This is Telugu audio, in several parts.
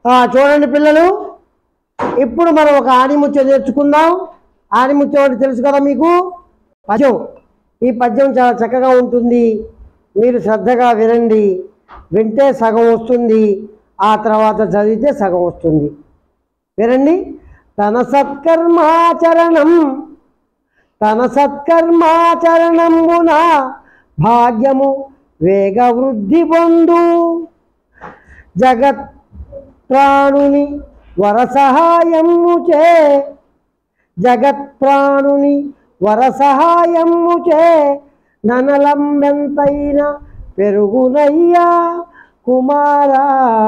ఆ, చూడండి పిల్లలు ఇప్పుడు మనం ఒక ఆణిముత్యం నేర్చుకుందాం ఆణిముత్యం అంటే తెలుసు కదా మీకు పద్యం ఈ పద్యం చాలా చక్కగా ఉంటుంది మీరు శ్రద్ధగా వినండి వింటే సగం వస్తుంది ఆ తర్వాత చదివితే సగం వస్తుంది వినండి తన సత్కర్మాచరణం తన సత్కర్మాచరణంబున భాగ్యము వేగ వృద్ధి పొందు జగత్ ప్రాణుని వర సహాయము చే జగత్ ప్రాణుని వర సహాయము చే ననలంబెంతైన పెరుగునయ్యా కుమారా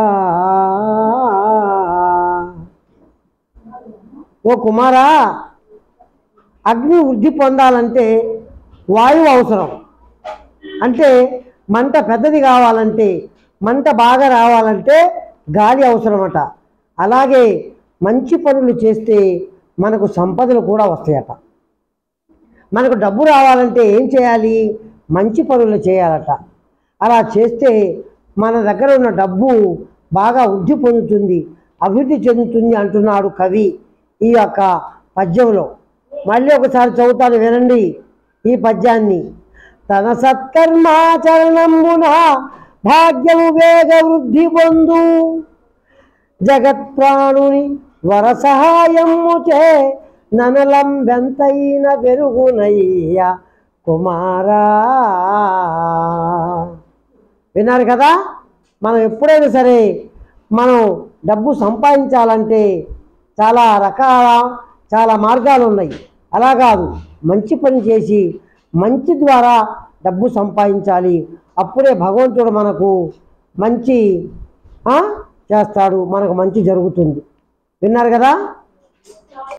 ఓ కుమారా అగ్ని వృద్ధి పొందాలంటే వాయువు అవసరం అంటే మంట పెద్దది కావాలంటే మంట బాగా రావాలంటే గాలి అవసరమట అలాగే మంచి పనులు చేస్తే మనకు సంపదలు కూడా వస్తాయట మనకు డబ్బు రావాలంటే ఏం చేయాలి మంచి పనులు చేయాలట అలా చేస్తే మన దగ్గర ఉన్న డబ్బు బాగా వృద్ధి పొందుతుంది అభివృద్ధి చెందుతుంది అంటున్నాడు కవి ఈ యొక్క పద్యంలో మళ్ళీ ఒకసారి చదువుతాను వినండి ఈ పద్యాన్ని తన సత్కర్మాచరణంబున భాగ్యము వేగ వృద్ధి పొందు జగత్ ప్రాణుని వర సహాయము చే ననలంబెంతైన పెరుగునయ్య కుమారా విన్నారు కదా మనం ఎప్పుడైనా సరే మనం డబ్బు సంపాదించాలంటే చాలా రకాల చాలా మార్గాలు ఉన్నాయి అలా కాదు మంచి పని చేసి మంచి ద్వారా డబ్బు సంపాదించాలి అప్పుడే భగవంతుడు మనకు మంచి ఆ, చేస్తాడు మనకు మంచి జరుగుతుంది విన్నారు కదా